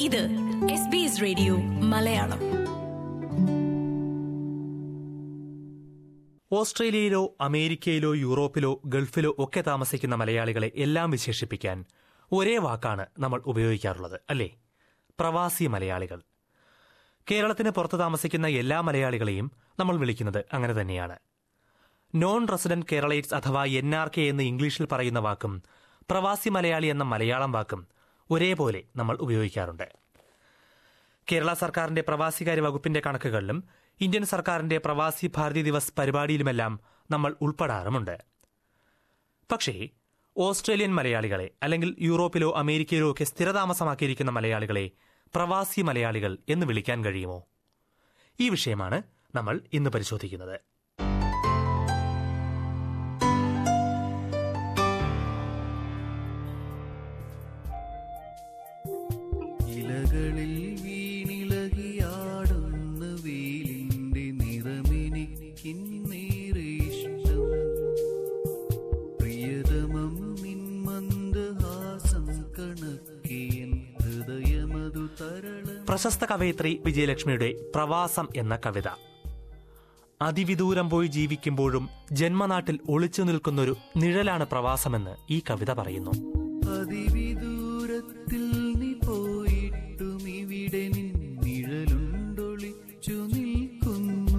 ഇത് S B S radio Malayalam ഓസ്ട്രേലിയയിലോ അമേരിക്കയിലോ യൂറോപ്പിലോ ഗൾഫിലോ ഒക്കെ താമസിക്കുന്ന മലയാളികളെ എല്ലാം വിശേഷിപ്പിക്കാൻ ഒരേ വാക്കാണ് നമ്മൾ ഉപയോഗിക്കാറുള്ളത് അല്ലേ പ്രവാസി മലയാളികൾ കേരളത്തിന് പുറത്ത് താമസിക്കുന്ന എല്ലാ മലയാളികളെയും നമ്മൾ വിളിക്കുന്നത് അങ്ങനെ തന്നെയാണ് നോൺ റെസിഡന്റ് കേരളൈറ്റ്സ് അഥവാ എൻ ആർ കെ എന്ന് ഇംഗ്ലീഷിൽ പറയുന്ന വാക്കും പ്രവാസി മലയാളി എന്ന മലയാളം വാക്കും ഒരേപോലെ നമ്മൾ ഉപയോഗിക്കാറുണ്ട് കേരള സർക്കാരിന്റെ പ്രവാസികാര്യ വകുപ്പിന്റെ കണക്കുകളിലും ഇന്ത്യൻ സർക്കാരിന്റെ പ്രവാസി ഭാരതി ദിവസ് പരിപാടിയിലുമെല്ലാം നമ്മൾ ഉൾപ്പെടാറുമുണ്ട് പക്ഷേ ഓസ്ട്രേലിയൻ മലയാളികളെ അല്ലെങ്കിൽ യൂറോപ്പിലോ അമേരിക്കയിലോ ഒക്കെ സ്ഥിരതാമസമാക്കിയിരിക്കുന്ന മലയാളികളെ പ്രവാസി മലയാളികൾ എന്ന് വിളിക്കാൻ കഴിയുമോ ഈ വിഷയമാണ് നമ്മൾ ഇന്ന് പരിശോധിക്കുന്നത് ഇലകളിൽ വീണിളകിയാടുന്ന വെയിലിന്റെ നിറമെനിക്കിന്നേറെ ഇഷ്ടം പ്രിയതമം നിൻ മന്ദഹാസം കണക്കിയൻ ഹൃദയമതു തരളം പ്രശസ്ത കവയിത്രി വിജയലക്ഷ്മിയുടെ പ്രവാസം എന്ന കവിത അതിവിദൂരം പോയി ജീവിക്കുമ്പോഴും ജന്മനാട്ടിൽ ഒളിച്ചു നിൽക്കുന്നൊരു നിഴലാണ് പ്രവാസമെന്ന് ഈ കവിത പറയുന്നു അതിവിദൂരത്തിൽ നീ പോയിട്ടും ഇവിടെ നിൻ നിഴലുണ്ടൊളിച്ചു നിൽക്കുന്നു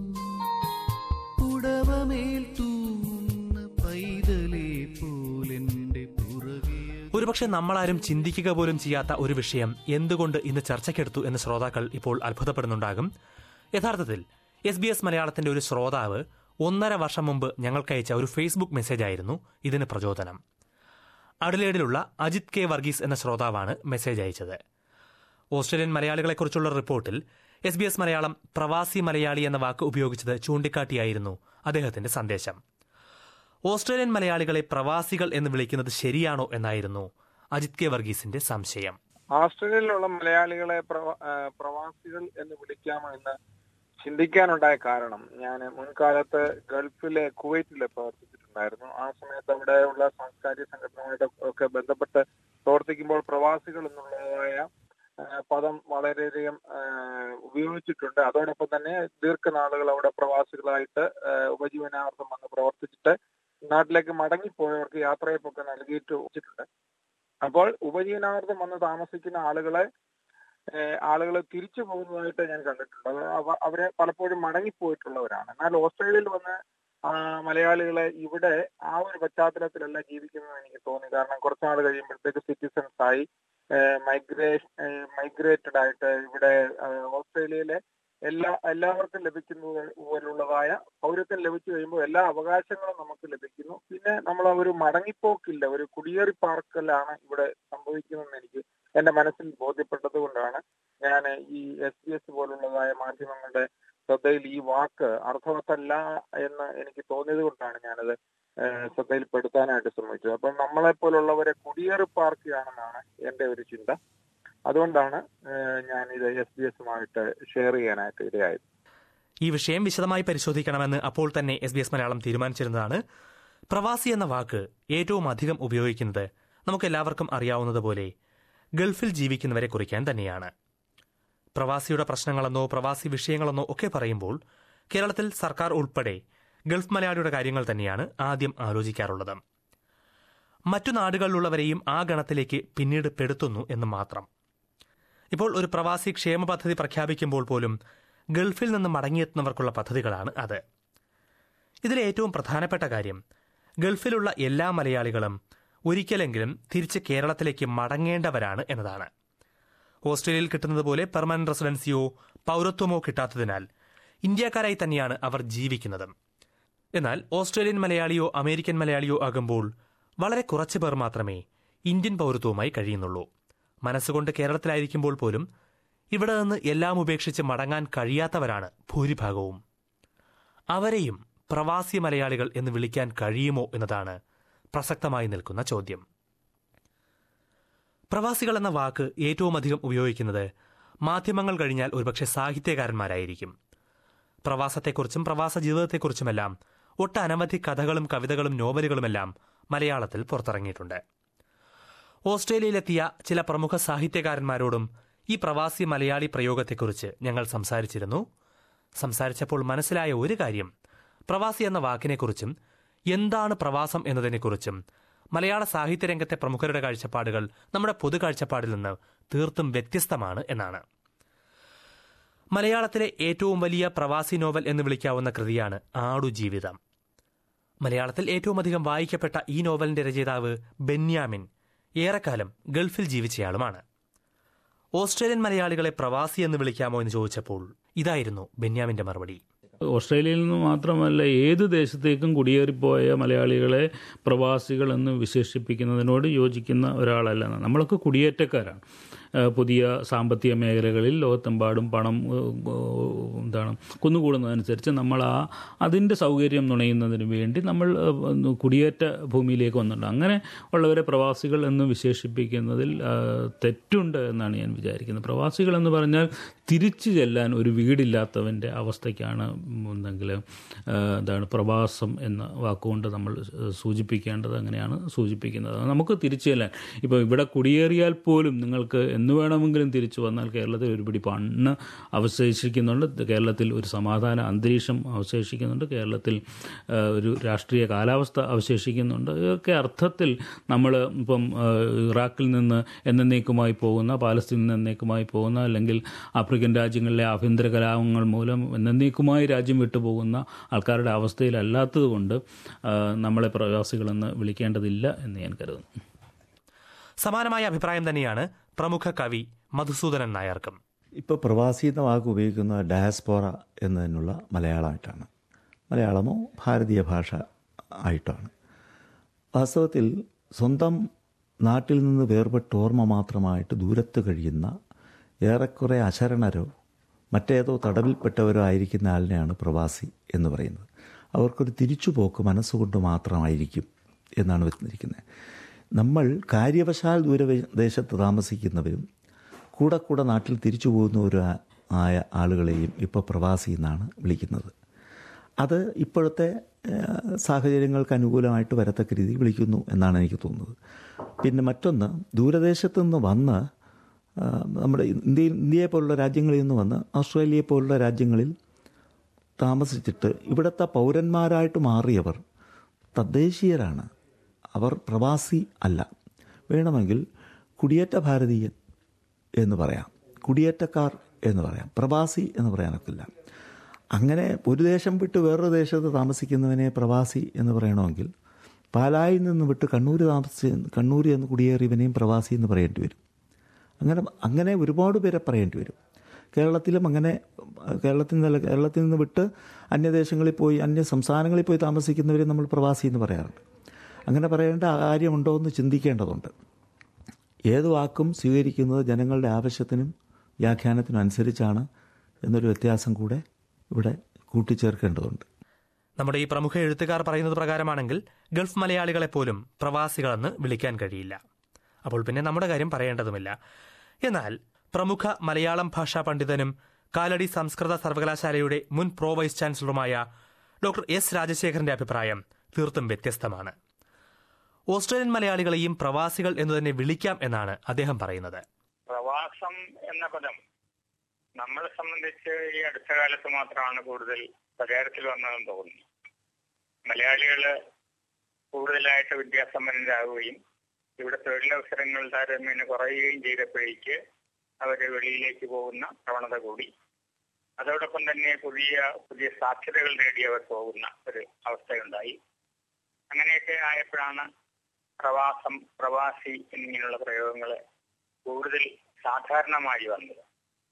ഉടവമേൽ തൂങ്ങുന്ന പൈതലേ പോലെന്റെ പുറകെ ഒരുപക്ഷെ നമ്മളാരും ചിന്തിക്കുക പോലും ചെയ്യാത്ത ഒരു വിഷയം എന്തുകൊണ്ട് ഇന്ന് ചർച്ചയ്ക്കെടുത്തു എന്ന് ശ്രോതാക്കൾ ഇപ്പോൾ അത്ഭുതപ്പെടുന്നുണ്ടാകും യഥാർത്ഥത്തിൽ എസ് ബി എസ് മലയാളത്തിന്റെ ഒരു ശ്രോതാവ് ഒന്നര വർഷം മുമ്പ് ഞങ്ങൾക്കയച്ച ഒരു ഫേസ്ബുക്ക് മെസ്സേജായിരുന്നു ഇതിന് പ്രചോദനം അഡലേഡിലുള്ള അജിത് കെ വർഗീസ് എന്ന ശ്രോതാവാണ് മെസ്സേജ് അയച്ചത് ഓസ്ട്രേലിയൻ മലയാളികളെക്കുറിച്ചുള്ള റിപ്പോർട്ടിൽ എസ് ബി എസ് മലയാളം പ്രവാസി മലയാളി എന്ന വാക്ക് ഉപയോഗിച്ചത് ചൂണ്ടിക്കാട്ടിയായിരുന്നു അദ്ദേഹത്തിന്റെ സന്ദേശം ഓസ്ട്രേലിയൻ മലയാളികളെ പ്രവാസികൾ എന്ന് വിളിക്കുന്നത് ശരിയാണോ എന്നായിരുന്നു അജിത് കെ വർഗീസിന്റെ സംശയം ഓസ്ട്രേലിയയിലുള്ള മലയാളികളെ പ്രവ- ആ, പ്രവാസികൾ എന്ന് വിളിക്കാമോ എന്ന് ചിന്തിക്കാനുണ്ടായ കാരണം ഞാൻ മുൻകാലത്ത് ഗൾഫിലെ കുവൈറ്റിലെ പ്രവർത്തിച്ചിട്ടുണ്ടായിരുന്നു ആ സമയത്ത് അവിടെയുള്ള സാംസ്കാരിക സംഘടനകളുടെ ഒക്കെ ബന്ധപ്പെട്ട് പ്രവർത്തിക്കുമ്പോൾ പ്രവാസികൾ എന്നുള്ളതായ ആ, പദം വളരെയധികം ആ, ഉപയോഗിച്ചിട്ടുണ്ട് അതോടൊപ്പം തന്നെ ദീർഘനാളുകൾ അവിടെ പ്രവാസികളായിട്ട് ആ, ഉപജീവനാർത്ഥം വന്ന് പ്രവർത്തിച്ചിട്ട് നാട്ടിലേക്ക് മടങ്ങിപ്പോയവർക്ക് യാത്രയപ്പൊക്കെ നൽകിയിട്ട് വെച്ചിട്ടുണ്ട് അപ്പോൾ ഉപജീവനാർത്ഥം വന്ന് താമസിക്കുന്ന ആളുകളെ ആളുകൾ തിരിച്ചു പോകുന്നതായിട്ട് ഞാൻ കണ്ടിട്ടുണ്ട് അത് അവ- അവരെ പലപ്പോഴും മടങ്ങിപ്പോയിട്ടുള്ളവരാണ് എന്നാൽ ഓസ്ട്രേലിയയിൽ വന്ന് ആ, മലയാളികളെ ഇവിടെ ആ ഒരു പശ്ചാത്തലത്തിലല്ല ജീവിക്കുന്നത് എനിക്ക് തോന്നി കാരണം കുറച്ചാൾ കഴിയുമ്പോഴത്തേക്ക് സിറ്റിസൺസ് ആയി മൈഗ്രേഷൻ മൈഗ്രേറ്റഡ് ആയിട്ട് ഇവിടെ ആ, ഓസ്ട്രേലിയയിലെ എല്ലാ എല്ലാവർക്കും ലഭിക്കുന്നത് പോലുള്ളതായ പൗരത്വം ലഭിച്ചു കഴിയുമ്പോൾ എല്ലാ അവകാശങ്ങളും നമുക്ക് ലഭിക്കുന്നു പിന്നെ നമ്മൾ ആ ഒരു മടങ്ങിപ്പോക്കില്ല ഒരു കുടിയേറി പാർക്കലാണ് ഇവിടെ സംഭവിക്കുന്നതെന്ന് എനിക്ക് എന്റെ മനസ്സിൽ ബോധ്യപ്പെട്ടത് കൊണ്ടാണ് ഞാൻ ഈ എസ് ബി എസ് പോലുള്ളതായ മാധ്യമങ്ങളുടെ ശ്രദ്ധയിൽ ഈ വാക്ക് അർത്ഥവത്തല്ല എന്ന് എനിക്ക് തോന്നിയത് കൊണ്ടാണ് ഞാനത് ഏഹ്, ശ്രദ്ധയിൽപ്പെടുത്താനായിട്ട് ശ്രമിച്ചത് അപ്പം നമ്മളെ പോലുള്ളവരെ കുടിയേറി പാർക്കുകയാണെന്നാണ് എന്റെ ഒരു ചിന്ത അതുകൊണ്ടാണ് ഏഹ്, ഞാൻ ഇത് എസ് ബി എസുമായിട്ട് ഷെയർ ചെയ്യാനായിട്ട് ഇടയായത് ഈ വിഷയം വിശദമായി പരിശോധിക്കണമെന്ന് അപ്പോൾ തന്നെ എസ് ബി എസ് മലയാളം തീരുമാനിച്ചിരുന്നതാണ് പ്രവാസി എന്ന വാക്ക് ഏറ്റവും അധികം ഉപയോഗിക്കുന്നത് നമുക്കെല്ലാവർക്കും അറിയാവുന്നതുപോലെ ഗൾഫിൽ ജീവിക്കുന്നവരെ കുറിക്കാൻ തന്നെയാണ് പ്രവാസിയുടെ പ്രശ്നങ്ങളെന്നോ പ്രവാസി വിഷയങ്ങളെന്നോ ഒക്കെ പറയുമ്പോൾ കേരളത്തിൽ സർക്കാർ ഉൾപ്പെടെ ഗൾഫ് മലയാളിയുടെ കാര്യങ്ങൾ തന്നെയാണ് ആദ്യം ആലോചിക്കാറുള്ളത് മറ്റു നാടുകളിലുള്ളവരെയും ആ ഗണത്തിലേക്ക് പിന്നീട് പെടുത്തുന്നു എന്ന് മാത്രം ഇപ്പോൾ ഒരു പ്രവാസി ക്ഷേമ പദ്ധതി പ്രഖ്യാപിക്കുമ്പോൾ പോലും ഗൾഫിൽ നിന്ന് മടങ്ങിയെത്തുന്നവർക്കുള്ള പദ്ധതികളാണ് അത് ഇതിലെ ഏറ്റവും പ്രധാനപ്പെട്ട കാര്യം ഗൾഫിലുള്ള എല്ലാ മലയാളികളും ഒരിക്കലെങ്കിലും തിരിച്ച് കേരളത്തിലേക്ക് മടങ്ങേണ്ടവരാണ് എന്നതാണ് ഓസ്ട്രേലിയയിൽ കിട്ടുന്നത് പോലെ പെർമനന്റ് റെസിഡൻസിയോ പൗരത്വമോ കിട്ടാത്തതിനാൽ ഇന്ത്യക്കാരായി തന്നെയാണ് അവർ ജീവിക്കുന്നത് എന്നാൽ ഓസ്ട്രേലിയൻ മലയാളിയോ അമേരിക്കൻ മലയാളിയോ ആകുമ്പോൾ വളരെ കുറച്ചു പേർ മാത്രമേ ഇന്ത്യൻ പൗരത്വവുമായി കഴിയുന്നുള്ളൂ മനസ്സുകൊണ്ട് കേരളത്തിലായിരിക്കുമ്പോൾ പോലും ഇവിടെ നിന്ന് എല്ലാം ഉപേക്ഷിച്ച് മടങ്ങാൻ കഴിയാത്തവരാണ് ഭൂരിഭാഗവും അവരെയും പ്രവാസി മലയാളികൾ എന്ന് വിളിക്കാൻ കഴിയുമോ എന്നതാണ് പ്രസക്തമായി നിൽക്കുന്ന ചോദ്യം പ്രവാസികൾ എന്ന വാക്ക് ഏറ്റവും അധികം ഉപയോഗിക്കുന്നത് മാധ്യമങ്ങൾ കഴിഞ്ഞാൽ ഒരുപക്ഷെ സാഹിത്യകാരന്മാരായിരിക്കും പ്രവാസത്തെക്കുറിച്ചും പ്രവാസ ജീവിതത്തെക്കുറിച്ചുമെല്ലാം ഒട്ടനവധി കഥകളും കവിതകളും നോവലുകളുമെല്ലാം മലയാളത്തിൽ പുറത്തിറങ്ങിയിട്ടുണ്ട് ഓസ്ട്രേലിയയിലെത്തിയ ചില പ്രമുഖ സാഹിത്യകാരന്മാരോടും ഈ പ്രവാസി മലയാളി പ്രയോഗത്തെക്കുറിച്ച് ഞങ്ങൾ സംസാരിച്ചിരുന്നു സംസാരിച്ചപ്പോൾ മനസ്സിലായ ഒരു കാര്യം പ്രവാസി എന്ന വാക്കിനെക്കുറിച്ചും എന്താണ് പ്രവാസം എന്നതിനെക്കുറിച്ചും മലയാള സാഹിത്യരംഗത്തെ പ്രമുഖരുടെ കാഴ്ചപ്പാടുകൾ നമ്മുടെ പൊതു കാഴ്ചപ്പാടിൽ നിന്ന് തീർത്തും വ്യത്യസ്തമാണ് എന്നാണ് മലയാളത്തിലെ ഏറ്റവും വലിയ പ്രവാസി നോവൽ എന്ന് വിളിക്കാവുന്ന കൃതിയാണ് ആടുജീവിതം മലയാളത്തിൽ ഏറ്റവും അധികം വായിക്കപ്പെട്ട ഈ നോവലിന്റെ രചയിതാവ് ബെന്യാമിൻ ഏറെക്കാലം ഗൾഫിൽ ജീവിച്ചയാളുമാണ് ഓസ്ട്രേലിയൻ മലയാളികളെ പ്രവാസി എന്ന് വിളിക്കാമോ എന്ന് ചോദിച്ചപ്പോൾ ഇതായിരുന്നു ബെന്യാമിന്റെ മറുപടി ഓസ്ട്രേലിയയിൽ നിന്ന് മാത്രമല്ല ഏത് ദേശത്തേക്കും കുടിയേറിപ്പോയ മലയാളികളെ പ്രവാസികൾ എന്ന് വിശേഷിപ്പിക്കുന്നതിനോട് യോജിക്കുന്ന ഒരാളല്ല ഞാൻ. നമ്മളൊക്കെ കുടിയേറ്റക്കാരാണ് ഏഹ് പുതിയ സാമ്പത്തിക മേഖലകളിൽ ലോകത്തെമ്പാടും പണം ഏഹ്, എന്താണ് കുന്നുകൂടുന്നതനുസരിച്ച് നമ്മൾ ആ അതിൻ്റെ സൗകര്യം നുണയുന്നതിന് വേണ്ടി നമ്മൾ ഏഹ്, കുടിയേറ്റ ഭൂമിയിലേക്ക് വന്നിട്ടുണ്ട് അങ്ങനെ ഉള്ളവരെ പ്രവാസികൾ എന്ന് വിശേഷിപ്പിക്കുന്നതിൽ ഏഹ്, തെറ്റുണ്ട് എന്നാണ് ഞാൻ വിചാരിക്കുന്നത് പ്രവാസികൾ എന്ന് പറഞ്ഞാൽ തിരിച്ചു ചെല്ലാൻ ഒരു വീടില്ലാത്തവൻ്റെ അവസ്ഥയ്ക്കാണ് എന്തെങ്കിൽ എന്താണ് പ്രവാസം എന്ന വാക്കുകൊണ്ട് നമ്മൾ സൂചിപ്പിക്കേണ്ടത് അങ്ങനെയാണ് സൂചിപ്പിക്കുന്നത് നമുക്ക് തിരിച്ചു ചെല്ലാൻ ഇപ്പോൾ ഇവിടെ കുടിയേറിയാൽ പോലും നിങ്ങൾക്ക് എന്ന് വേണമെങ്കിലും തിരിച്ചു വന്നാൽ കേരളത്തിൽ ഒരുപിടി പണ്ണ് അവശേഷിക്കുന്നുണ്ട് കേരളത്തിൽ ഒരു സമാധാന അന്തരീക്ഷം അവശേഷിക്കുന്നുണ്ട് കേരളത്തിൽ ആ, ഒരു രാഷ്ട്രീയ കാലാവസ്ഥ അവശേഷിക്കുന്നുണ്ട് ഇതൊക്കെ അർത്ഥത്തിൽ നമ്മൾ ഇപ്പം ആ, ഇറാഖിൽ നിന്ന് എന്നേക്കുമായി പോകുന്ന പാലസ്തീനിൽ നിന്ന് എന്നേക്കുമായി പോകുന്ന അല്ലെങ്കിൽ ആഫ്രിക്കൻ രാജ്യങ്ങളിലെ ആഭ്യന്തര കലാപങ്ങൾ മൂലം എന്നേക്കുമായി രാജ്യം വിട്ടുപോകുന്ന ആൾക്കാരുടെ അവസ്ഥയിലല്ലാത്തത് കൊണ്ട് ആ, നമ്മളെ പ്രവാസികളെന്ന് വിളിക്കേണ്ടതില്ല എന്ന് ഞാൻ കരുതുന്നു സമാനമായ അഭിപ്രായം തന്നെയാണ് പ്രമുഖ കവി മധുസൂദനൻ നായർക്കും ഇപ്പോൾ പ്രവാസി എന്ന വാക്ക് ഉപയോഗിക്കുന്ന ഡയസ്പോറ എന്നതിനുള്ള മലയാളമായിട്ടാണ് മലയാളമോ ഭാരതീയ ഭാഷ ആയിട്ടാണ് വാസ്തവത്തിൽ സ്വന്തം നാട്ടിൽ നിന്ന് വേർപെട്ട ഓർമ്മ മാത്രമായിട്ട് ദൂരത്ത് കഴിയുന്ന ഏറെക്കുറെ അശരണരോ മറ്റേതോ തടവിൽപ്പെട്ടവരോ ആയിരിക്കുന്ന ആളിനെയാണ് പ്രവാസി എന്ന് പറയുന്നത് അവർക്കൊരു തിരിച്ചുപോക്ക് മനസ്സുകൊണ്ട് മാത്രമായിരിക്കും എന്നാണ് വെച്ചിരിക്കുന്നത് നമ്മൾ കാര്യവശാൽ ദൂരദേശത്ത് താമസിക്കുന്നവരും കൂടെ കൂടെ നാട്ടിൽ തിരിച്ചു പോകുന്നവരും ആ- ആയ ആളുകളെയും ഇപ്പോൾ പ്രവാസി എന്നാണ് വിളിക്കുന്നത് അത് ഇപ്പോഴത്തെ ഏഹ്, സാഹചര്യങ്ങൾക്ക് അനുകൂലമായിട്ട് വരത്തക്ക രീതിയിൽ വിളിക്കുന്നു എന്നാണ് എനിക്ക് തോന്നുന്നത് പിന്നെ മറ്റൊന്ന് ദൂരദേശത്ത് നിന്ന് വന്ന് ആ, നമ്മുടെ ഇന്ത്യയിൽ ഇന്ത്യയെ പോലുള്ള രാജ്യങ്ങളിൽ നിന്ന് വന്ന് ഓസ്ട്രേലിയയെ പോലുള്ള രാജ്യങ്ങളിൽ താമസിച്ചിട്ട് ഇവിടുത്തെ പൗരന്മാരായിട്ട് മാറിയവർ തദ്ദേശീയരാണ് അവർ പ്രവാസി അല്ല വേണമെങ്കിൽ കുടിയേറ്റ ഭാരതീയൻ എന്ന് പറയാം കുടിയേറ്റക്കാർ എന്ന് പറയാം പ്രവാസി എന്ന് പറയാനൊക്കില്ല അങ്ങനെ ഒരു ദേശം വിട്ട് വേറൊരു ദേശത്ത് താമസിക്കുന്നവനെ പ്രവാസി എന്ന് പറയണമെങ്കിൽ പാലായിൽ നിന്ന് വിട്ട് കണ്ണൂർ താമസിച്ച് കണ്ണൂർ എന്ന് കുടിയേറിയവനെയും പ്രവാസി എന്ന് പറയേണ്ടി വരും അങ്ങനെ അങ്ങനെ ഒരുപാട് പേരെ പറയേണ്ടി വരും കേരളത്തിലും അങ്ങനെ കേരളത്തിൽ നിന്നല്ല കേരളത്തിൽ നിന്ന് വിട്ട് അന്യദേശങ്ങളിൽ പോയി അന്യ സംസ്ഥാനങ്ങളിൽ പോയി താമസിക്കുന്നവരെ നമ്മൾ പ്രവാസി എന്ന് പറയാറുണ്ട് അങ്ങനെ പറയേണ്ട കാര്യമുണ്ടോ എന്ന് ചിന്തിക്കേണ്ടതുണ്ട് ഏത് വാക്കും സ്വീകരിക്കുന്നത് ജനങ്ങളുടെ ആവശ്യത്തിനും വ്യാഖ്യാനത്തിനും അനുസരിച്ചാണ് എന്നൊരു വ്യത്യാസം കൂടെ ഇവിടെ കൂട്ടിച്ചേർക്കേണ്ടതുണ്ട് നമ്മുടെ ഈ പ്രമുഖ എഴുത്തുകാർ പറയുന്നത് പ്രകാരമാണെങ്കിൽ ഗൾഫ് മലയാളികളെ പോലും പ്രവാസികളെന്ന് വിളിക്കാൻ കഴിയില്ല അപ്പോൾ പിന്നെ നമ്മുടെ കാര്യം പറയേണ്ടതുമില്ല എന്നാൽ പ്രമുഖ മലയാളം ഭാഷാ പണ്ഡിതനും കാലടി സംസ്കൃത സർവകലാശാലയുടെ മുൻ പ്രോ വൈസ് ചാൻസലറുമായ ഡോക്ടർ എസ് രാജശേഖരന്റെ അഭിപ്രായം തീർത്തും വ്യത്യസ്തമാണ് ഓസ്ട്രേലിയൻ മലയാളികളെയും പ്രവാസികൾ എന്ന് തന്നെ വിളിക്കാം എന്നാണ് അദ്ദേഹം പറയുന്നത് പ്രവാസം എന്ന പദം നമ്മളെ സംബന്ധിച്ച് ഈ അടുത്ത കാലത്ത് മാത്രമാണ് കൂടുതൽ പ്രചാരത്തിൽ വന്നതെന്ന് തോന്നുന്നു മലയാളികള് കൂടുതലായിട്ട് വിദ്യാസമ്പന്നരാകുകയും ഇവിടെ തൊഴിലവസരങ്ങൾ താരതമ്യേന കുറയുകയും ചെയ്തപ്പോഴേക്ക് അവര് വെളിയിലേക്ക് പോകുന്ന പ്രവണത കൂടി അതോടൊപ്പം തന്നെ പുതിയ പുതിയ സാധ്യതകൾ നേടി അവർ പോകുന്ന ഒരു അവസ്ഥയുണ്ടായി അങ്ങനെയൊക്കെ ആയപ്പോഴാണ് പ്രവാസം പ്രവാസി എന്നിങ്ങനെയുള്ള പ്രയോഗങ്ങൾ കൂടുതൽ സാധാരണമായി വന്നത്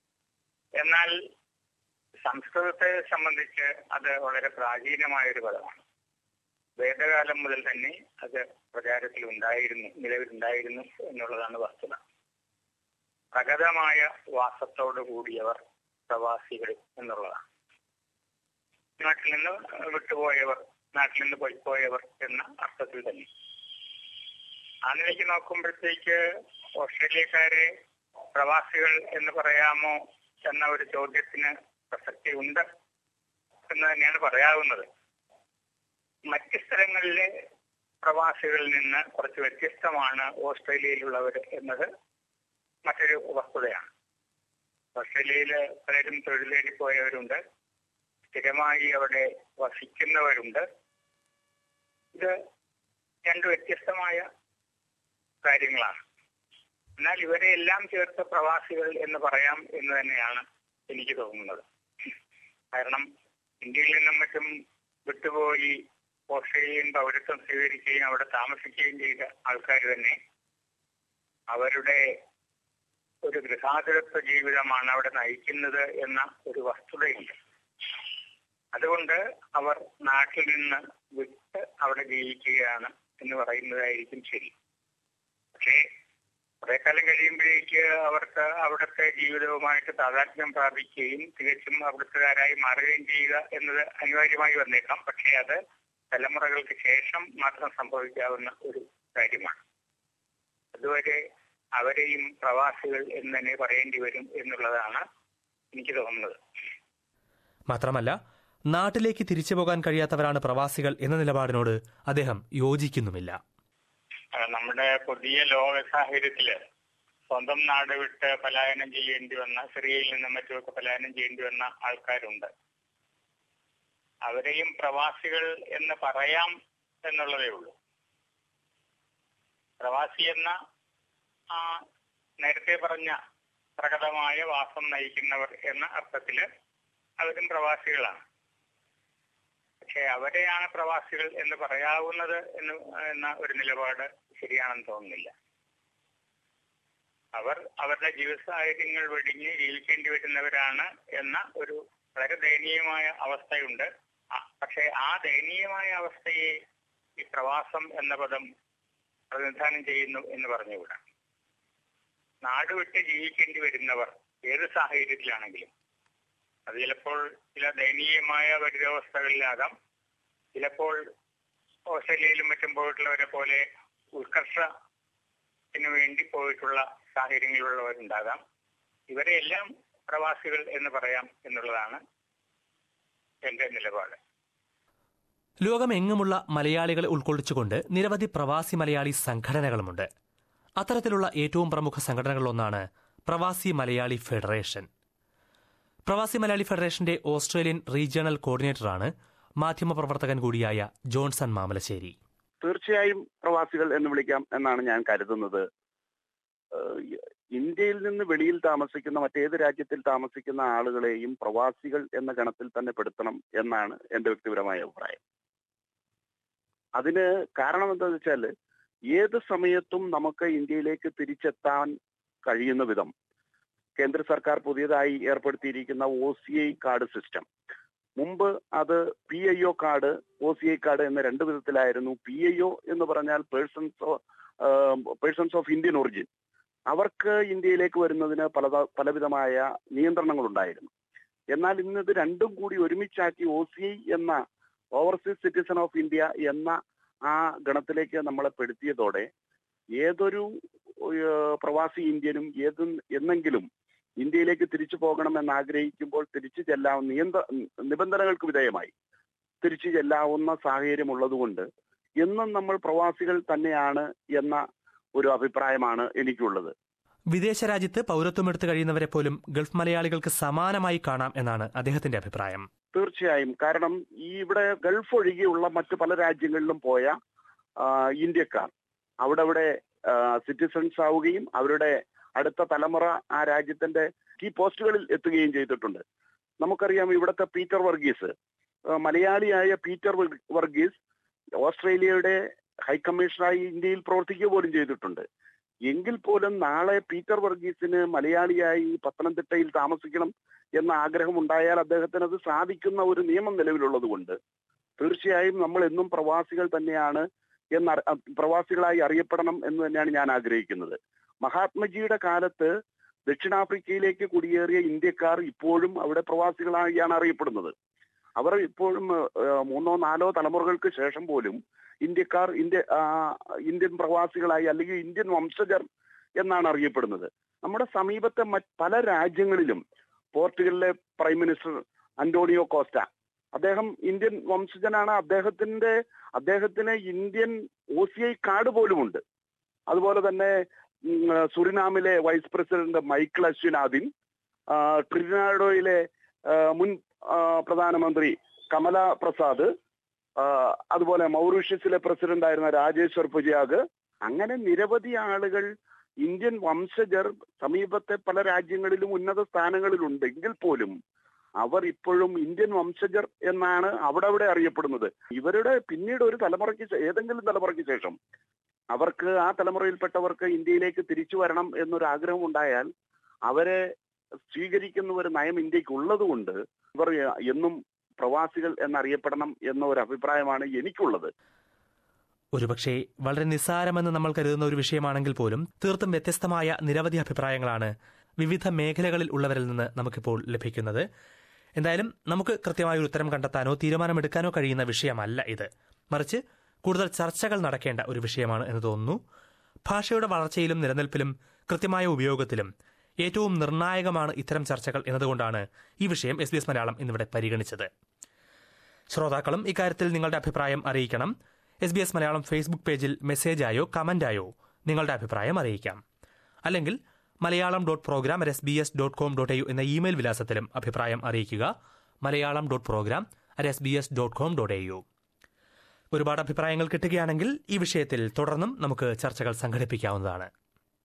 എന്നാൽ സംസ്കൃതത്തെ സംബന്ധിച്ച് അത് വളരെ പ്രാചീനമായ ഒരു പദമാണ് വേദകാലം മുതൽ തന്നെ അത് പ്രചാരത്തിൽ ഉണ്ടായിരുന്നു നിലവിലുണ്ടായിരുന്നു എന്നുള്ളതാണ് വസ്തുത പ്രകടമായ വാസത്തോടു കൂടിയവർ പ്രവാസികൾ എന്നുള്ളതാണ് നാട്ടിൽ നിന്ന് വിട്ടുപോയവർ നാട്ടിൽ നിന്ന് പോയിപ്പോയവർ എന്ന അർത്ഥത്തിൽ തന്നെ ആ നിലയ്ക്ക് നോക്കുമ്പോഴത്തേക്ക് ഓസ്ട്രേലിയക്കാരെ പ്രവാസികൾ എന്ന് പറയാമോ എന്ന ഒരു ചോദ്യത്തിന് പ്രസക്തി ഉണ്ട് എന്ന് തന്നെയാണ് പറയാവുന്നത് മറ്റ് സ്ഥലങ്ങളിലെ പ്രവാസികളിൽ നിന്ന് കുറച്ച് വ്യത്യസ്തമാണ് ഓസ്ട്രേലിയയിലുള്ളവർ എന്നത് മറ്റൊരു വസ്തുതയാണ് ഓസ്ട്രേലിയയില് പലരും തൊഴിൽ തേടി പോയവരുണ്ട് സ്ഥിരമായി അവിടെ വസിക്കുന്നവരുണ്ട് ഇത് രണ്ട് വ്യത്യസ്തമായ കാര്യങ്ങളാണ് എന്നാൽ ഇവരെ എല്ലാം ചേർത്ത് പ്രവാസികൾ എന്ന് പറയാം എന്ന് തന്നെയാണ് എനിക്ക് തോന്നുന്നത് കാരണം ഇന്ത്യയിൽ നിന്നും മറ്റും വിട്ടുപോയി ഓസ്ട്രേലിയൻ പൗരത്വം സ്വീകരിക്കുകയും അവിടെ താമസിക്കുകയും ചെയ്ത ആൾക്കാർ തന്നെ അവരുടെ ഒരു ഗൃഹാതുരത്വ ജീവിതമാണ് അവിടെ നയിക്കുന്നത് എന്ന ഒരു വസ്തുതയുണ്ട് അതുകൊണ്ട് അവർ നാട്ടിൽ നിന്ന് വിട്ട് അവിടെ ജീവിക്കുകയാണ് എന്ന് പറയുന്നതായിരിക്കും ശരി പക്ഷേ കുറെ കാലം കഴിയുമ്പോഴേക്ക് അവർക്ക് അവിടുത്തെ ജീവിതവുമായിട്ട് താതാത്മ്യം പ്രാപിക്കുകയും തികച്ചും അവിടുത്തുകാരായി മാറുകയും ചെയ്യുക എന്നത് അനിവാര്യമായി വന്നേക്കാം പക്ഷേ അത് തലമുറകൾക്ക് ശേഷം മാത്രം സംഭവിക്കാവുന്ന ഒരു കാര്യമാണ് അതുവരെ അവരെയും പ്രവാസികൾ എന്ന് തന്നെ പറയേണ്ടി വരും എന്നുള്ളതാണ് എനിക്ക് തോന്നുന്നത് മാത്രമല്ല നാട്ടിലേക്ക് തിരിച്ചു പോകാൻ കഴിയാത്തവരാണ് പ്രവാസികൾ എന്ന നിലപാടിനോട് അദ്ദേഹം യോജിക്കുന്നുമില്ല ആ, നമ്മുടെ പുതിയ ലോക സാഹചര്യത്തില് സ്വന്തം നാട് വിട്ട് പലായനം ചെയ്യേണ്ടി വന്ന സിറിയയിൽ നിന്നും മറ്റുമൊക്കെ പലായനം ചെയ്യേണ്ടി വന്ന ആൾക്കാരുണ്ട് അവരെയും പ്രവാസികൾ എന്ന് പറയാം എന്നുള്ളതേ ഉള്ളൂ പ്രവാസി എന്ന ആ നേരത്തെ പറഞ്ഞ പ്രകടമായ വാസം നയിക്കുന്നവർ എന്ന അർത്ഥത്തില് അവരും പ്രവാസികളാണ് പക്ഷെ അവരെയാണ് പ്രവാസികൾ എന്ന് പറയാവുന്നത് എന്ന് എന്ന ഒരു നിലപാട് ശരിയാണെന്ന് തോന്നുന്നില്ല അവർ അവരുടെ ജീവിത സാഹചര്യങ്ങൾ വെടിഞ്ഞ് ജീവിക്കേണ്ടി വരുന്നവരാണ് എന്ന ഒരു വളരെ ദയനീയമായ അവസ്ഥയുണ്ട് ആ- പക്ഷെ ആ ദയനീയമായ അവസ്ഥയെ ഈ പ്രവാസം എന്ന പദം പ്രതിനിധാനം ചെയ്യുന്നു എന്ന് പറഞ്ഞുകൂടാ നാട് വിട്ട് ജീവിക്കേണ്ടി വരുന്നവർ ഏത് സാഹചര്യത്തിലാണെങ്കിലും അത് ചിലപ്പോൾ ചില ദയനീയമായ പരിതാവസ്ഥകളിലാകാം ചിലപ്പോൾ ഓസ്ട്രേലിയയിലും മറ്റും പോയിട്ടുള്ളവരെ പോലെ ഉത്കർഷത്തിന് വേണ്ടി പോയിട്ടുള്ള സാഹചര്യങ്ങളിലുള്ളവരുണ്ടാകാം ഇവരെ എല്ലാം പ്രവാസികൾ എന്ന് പറയാം എന്നുള്ളതാണ് എന്റെ നിലപാട് ലോകമെങ്ങുമുള്ള മലയാളികളെ ഉൾക്കൊള്ളിച്ചുകൊണ്ട് നിരവധി പ്രവാസി മലയാളി സംഘടനകളുമുണ്ട് അത്തരത്തിലുള്ള ഏറ്റവും പ്രമുഖ സംഘടനകളിലൊന്നാണ് പ്രവാസി മലയാളി ഫെഡറേഷൻ പ്രവാസി മലയാളി ഫെഡറേഷന്റെ ഓസ്ട്രേലിയൻ റീജിയണൽ കോർഡിനേറ്ററാണ് മാധ്യമപ്രവർത്തകൻ കൂടിയായ ജോൺസൺ മാമലശ്ശേരി തീർച്ചയായും പ്രവാസികൾ എന്ന് വിളിക്കാം എന്നാണ് ഞാൻ കരുതുന്നത് ഏഹ് ഇന്ത്യയിൽ നിന്ന് വെളിയിൽ താമസിക്കുന്ന മറ്റേത് രാജ്യത്തിൽ താമസിക്കുന്ന ആളുകളെയും പ്രവാസികൾ എന്ന ഗണത്തിൽ തന്നെ പെടുത്തണം എന്നാണ് എന്റെ വ്യക്തിപരമായ അഭിപ്രായം അതിന് കാരണം എന്താണെന്ന് വെച്ചാൽ ഏത് സമയത്തും നമുക്ക് ഇന്ത്യയിലേക്ക് തിരിച്ചെത്താൻ കഴിയുന്ന വിധം കേന്ദ്ര സർക്കാർ പുതിയതായി ഏർപ്പെടുത്തിയിരിക്കുന്ന O C I card system മുമ്പ് അത് P I O card O C I card എന്ന രണ്ട് വിധത്തിലായിരുന്നു പി ഐ ഒ എന്ന് പറഞ്ഞാൽ persons persons of Indian origin അവർക്ക് ഇന്ത്യയിലേക്ക് വരുന്നതിന് പല പലവിധമായ നിയന്ത്രണങ്ങളുണ്ടായിരുന്നു എന്നാൽ ഇന്ന് ഇത് രണ്ടും കൂടി ഒരുമിച്ചാക്കി ഒ സി ഐ എന്ന ഓവർസീസ് സിറ്റിസൺ ഓഫ് ഇന്ത്യ എന്ന ആ ഗണത്തിലേക്ക് നമ്മളെ പെടുത്തിയതോടെ ഏതൊരു ഏഹ്, പ്രവാസി ഇന്ത്യനും ഏത് എന്നെങ്കിലും ഇന്ത്യയിലേക്ക് തിരിച്ചു പോകണമെന്ന് ആഗ്രഹിക്കുമ്പോൾ തിരിച്ചു ചെല്ലാവുന്ന നിയന്ത്ര നിബന്ധനകൾക്ക് വിധേയമായി തിരിച്ചു ചെല്ലാവുന്ന സാഹചര്യം ഉള്ളതുകൊണ്ട് എന്നും നമ്മൾ പ്രവാസികൾ തന്നെയാണ് എന്ന ഒരു അഭിപ്രായമാണ് എനിക്കുള്ളത് വിദേശ രാജ്യത്ത് പൗരത്വമെടുത്ത് കഴിയുന്നവരെ പോലും ഗൾഫ് മലയാളികൾക്ക് സമാനമായി കാണാം എന്നാണ് അദ്ദേഹത്തിന്റെ അഭിപ്രായം തീർച്ചയായും കാരണം ഈ ഇവിടെ ഗൾഫ് ഒഴികെയുള്ള മറ്റു പല രാജ്യങ്ങളിലും പോയ ആ, ഇന്ത്യക്കാർ അവിടെ അവിടെ സിറ്റിസൺസ് ആവുകയും അവരുടെ അടുത്ത തലമുറ ആ രാജ്യത്തിന്റെ കീ പോസ്റ്റുകളിൽ എത്തുകയും ചെയ്തിട്ടുണ്ട് നമുക്കറിയാം ഇവിടുത്തെ പീറ്റർ വർഗീസ് ആ, മലയാളിയായ പീറ്റർ വർ- വർഗീസ് ഓസ്ട്രേലിയയുടെ ഹൈക്കമ്മീഷണറായി ഇന്ത്യയിൽ പ്രവർത്തിക്കുക പോലും ചെയ്തിട്ടുണ്ട് എങ്കിൽ പോലും നാളെ പീറ്റർ വർഗീസിന് മലയാളിയായി പത്തനംതിട്ടയിൽ താമസിക്കണം എന്ന ആഗ്രഹം ഉണ്ടായാൽ അദ്ദേഹത്തിന് അത് സാധിക്കുന്ന ഒരു നിയമം നിലവിലുള്ളത് കൊണ്ട് തീർച്ചയായും നമ്മൾ എന്നും പ്രവാസികൾ തന്നെയാണ് എന്ന പ്രവാസികളായി അറിയപ്പെടണം എന്ന് തന്നെയാണ് ഞാൻ ആഗ്രഹിക്കുന്നത് മഹാത്മജിയുടെ കാലത്ത് ദക്ഷിണാഫ്രിക്കയിലേക്ക് കുടിയേറിയ ഇന്ത്യക്കാർ ഇപ്പോഴും അവിടെ പ്രവാസികളായാണ് അറിയപ്പെടുന്നത് അവർ ഇപ്പോഴും ഏഹ്, മൂന്നോ നാലോ തലമുറകൾക്ക് ശേഷം പോലും ഇന്ത്യക്കാർ ഇന്ത്യ ആ, ഇന്ത്യൻ പ്രവാസികളായി അല്ലെങ്കിൽ ഇന്ത്യൻ വംശജർ എന്നാണ് അറിയപ്പെടുന്നത് നമ്മുടെ സമീപത്തെ മറ്റ് പല രാജ്യങ്ങളിലും പോർട്ടുഗലിലെ പ്രൈം മിനിസ്റ്റർ അന്റോണിയോ കോസ്റ്റ അദ്ദേഹം ഇന്ത്യൻ വംശജനാണ് അദ്ദേഹത്തിന്റെ അദ്ദേഹത്തിന് Indian O C I card പോലുമുണ്ട് അതുപോലെ തന്നെ ഉം, സുറിനാമിലെ വൈസ് പ്രസിഡന്റ് മൈക്കിൾ അശ്വിനാഥിൻ ആ, ട്രിനിഡാഡോയിലെ ആ, മുൻ ആ, പ്രധാനമന്ത്രി കമല പ്രസാദ് ആ, അതുപോലെ മൗറീഷ്യസിലെ പ്രസിഡന്റ് ആയിരുന്ന രാജേശ്വർ പുജിയാഗ് അങ്ങനെ നിരവധി ആളുകൾ ഇന്ത്യൻ വംശജർ സമീപത്തെ പല രാജ്യങ്ങളിലും ഉന്നത സ്ഥാനങ്ങളിലുണ്ട് എങ്കിൽ പോലും അവർ ഇപ്പോഴും ഇന്ത്യൻ വംശജർ എന്നാണ് അവിടെ അവിടെ അറിയപ്പെടുന്നത് ഇവരുടെ പിന്നീട് ഒരു തലമുറയ്ക്ക് ശേ- ഏതെങ്കിലും തലമുറയ്ക്ക് ശേഷം അവർക്ക് ആ തലമുറയിൽപ്പെട്ടവർക്ക് ഇന്ത്യയിലേക്ക് തിരിച്ചു വരണം എന്നൊരു ആഗ്രഹം ഉണ്ടായാൽ അവരെ സ്വീകരിക്കുന്ന ഒരു നയം ഇന്ത്യക്ക് ഉള്ളതുകൊണ്ട് ഇവർ എന്നും പ്രവാസികൾ എന്നറിയപ്പെടണം എന്ന ഒരു അഭിപ്രായമാണ് എനിക്കുള്ളത് ഒരുപക്ഷെ വളരെ നിസ്സാരമെന്ന് നമ്മൾ കരുതുന്ന ഒരു വിഷയമാണെങ്കിൽ പോലും തീർത്തും വ്യത്യസ്തമായ നിരവധി അഭിപ്രായങ്ങളാണ് വിവിധ മേഖലകളിൽ ഉള്ളവരിൽ നിന്ന് നമുക്കിപ്പോൾ ലഭിക്കുന്നത് എന്തായാലും നമുക്ക് കൃത്യമായ ഒരു ഉത്തരം കണ്ടെത്താനോ തീരുമാനമെടുക്കാനോ കഴിയുന്ന വിഷയമല്ല ഇത് മറിച്ച് കൂടുതൽ ചർച്ചകൾ നടക്കേണ്ട ഒരു വിഷയമാണ് എന്ന് തോന്നുന്നു ഭാഷയുടെ വളർച്ചയിലും നിലനിൽപ്പിലും കൃത്യമായ ഉപയോഗത്തിലും ഏറ്റവും നിർണായകമാണ് ഇത്തരം ചർച്ചകൾ എന്നതുകൊണ്ടാണ് ഈ വിഷയം എസ് ബി എസ് മലയാളം ഇന്നിവിടെ പരിഗണിച്ചത് ശ്രോതാക്കളും ഇക്കാര്യത്തിൽ നിങ്ങളുടെ അഭിപ്രായം അറിയിക്കണം S B S Malayalam Facebook പേജിൽ മെസ്സേജായോ കമന്റായോ നിങ്ങളുടെ അഭിപ്രായം അറിയിക്കാം അല്ലെങ്കിൽ Malayalam dot program at S B S dot com dot U എന്ന ഇമെയിൽ വിലാസത്തിലും അഭിപ്രായം അറിയിക്കുക Malayalam dot program at S B S dot com dot A U ഒരുപാട് അഭിപ്രായങ്ങൾ കിട്ടുകയാണെങ്കിൽ ഈ വിഷയത്തിൽ തുടർന്നും നമുക്ക് ചർച്ചകൾ സംഘടിപ്പിക്കാവുന്നതാണ്